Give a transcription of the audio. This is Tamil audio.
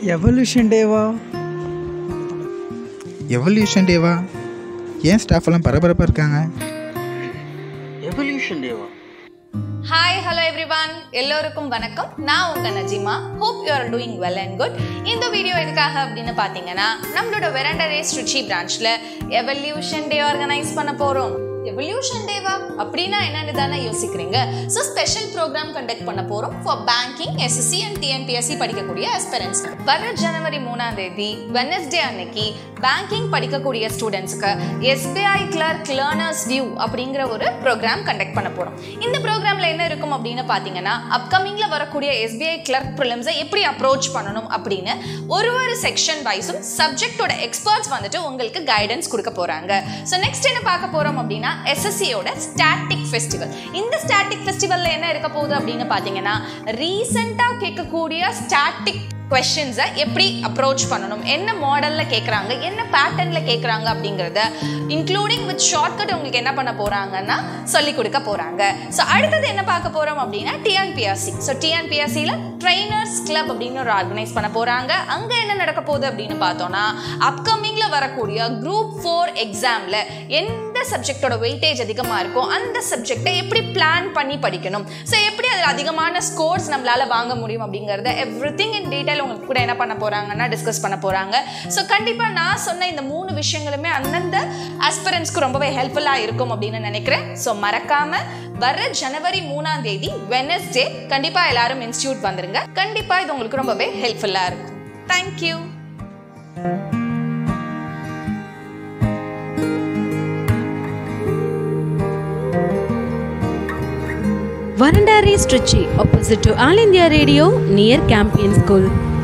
எவல்யூஷன் டேவா எவல்யூஷன் டேவா ஏன் ஸ்டாஃப் எல்லாம் பரபரப்பாக இருக்காங்க எவல்யூஷன் டேவா ஹாய் ஹலோ எவ்ரிவான் எல்லோருக்கும் வணக்கம் நான் உங்க Najima hope you are doing well and good இந்த வீடியோ எதுக்காக அப்படின்னு பார்த்தீங்கன்னா நம்மளோட வெரண்டரே ஸ்ட்ரிச்சி பிரான்ச்ல எவல்யூஷன் டே ஆர்கனைஸ் பண்ண போறோம் எவல்யூஷன் டேவா அப்படின்னா என்னன்னு தானே யோசிக்கிறீங்க ஸோ ஸ்பெஷல் ப்ரோக்ராம் கண்டக்ட் பண்ண போறோம் for banking SSC and TNPSC படிக்கக்கூடிய ஆஸ்பிரன்ஸ் வர ஜனவரி மூணாம் தேதி வெனஸ்டே அன்னைக்கு பேங்கிங் படிக்கக்கூடிய ஸ்டூடெண்ட்ஸ்க்கு எஸ்பிஐ கிளர்க் லேர்னர்ஸ் வியூ அப்படிங்கிற ஒரு ப்ரோக்ராம் கண்டக்ட் பண்ண போறோம் இந்த ப்ரோக்ராம்ல என்ன இருக்கும் அப்படின்னு பார்த்தீங்கன்னா அப்கமிங்ல வரக்கூடிய எஸ்பிஐ கிளர்க் ப்ரிலிம்ஸை எப்படி அப்ரோச் பண்ணணும் அப்படின்னு ஒரு ஒரு செக்ஷன் வைஸும் சப்ஜெக்டோட எக்ஸ்பர்ட்ஸ் வந்துட்டு உங்களுக்கு கைடன்ஸ் கொடுக்க போறாங்க ஸோ நெக்ஸ்ட் என்ன பார்க்க போறோம் அப்படின்னா எஸ்எஸ்சியோட ஸ்டாட்டிக் ஃபெஸ்டிவல் இந்த ஸ்டாட்டிக் ஃபெஸ்டிவல்ல என்ன இருக்க போகுது அப்படின்னு பார்த்தீங்கன்னா ரீசெண்டாக கேட்கக்கூடிய ஸ்டாட்டிக் கொஷின்ஸை எப்படி அப்ரோச் பண்ணணும் என்ன மாடலில் கேட்குறாங்க என்ன பேட்டர்னில் கேட்குறாங்க அப்படிங்கிறத இன்க்ளூடிங் வித் ஷார்ட்கட் உங்களுக்கு என்ன பண்ண போகிறாங்கன்னா சொல்லி கொடுக்க போகிறாங்க ஸோ அடுத்தது என்ன பார்க்க போகிறோம் அப்படின்னா டிஎன்பிஎஸ்சி ஸோ டிஎன்பிஎஸ்சியில் ட்ரைனர்ஸ் கிளப் அப்படின்னு ஒரு ஆர்கனைஸ் பண்ண போகிறாங்க அங்கே என்ன நடக்க போகுது அப்படின்னு பார்த்தோன்னா அப்கமிங்கில் வரக்கூடிய குரூப் ஃபோர் எக்ஸாமில் எந்த சப்ஜெக்டோட வெயிட்டேஜ் அதிகமாக இருக்கோ அந்த சப்ஜெக்டை எப்படி பிளான் பண்ணி படிக்கணும் ஸோ எப்படி அதில் அதிகமான ஸ்கோர்ஸ் நம்மளால் வாங்க முடியும் அப்படிங்கிறத எவ்ரி திங் இன் டீட்டெயில் உங்களுக்கு கூட என்ன பண்ண போகிறாங்கன்னா டிஸ்கஸ் பண்ண போகிறாங்க ஸோ கண்டிப்பாக நான் சொன்ன இந்த மூணு விஷயங்களுமே அந்தந்த ஆஸ்பிரன்ஸ்க்கு ரொம்பவே ஹெல்ப்ஃபுல்லாக இருக்கும் அப்படின்னு நினைக்கிறேன் ஸோ மறக்காமல் வர ஜனவரி மூணாம் தேதி வெனஸ்டே கண்டிப்பாக எல்லாரும் இன்ஸ்டியூட் வந்துருங்க கண்டிப்பாக இது உங்களுக்கு ரொம்பவே ஹெல்ப்ஃபுல்லாக இருக்கும் thank you Varandari Stritchy, opposite to All India Radio, near Campion School.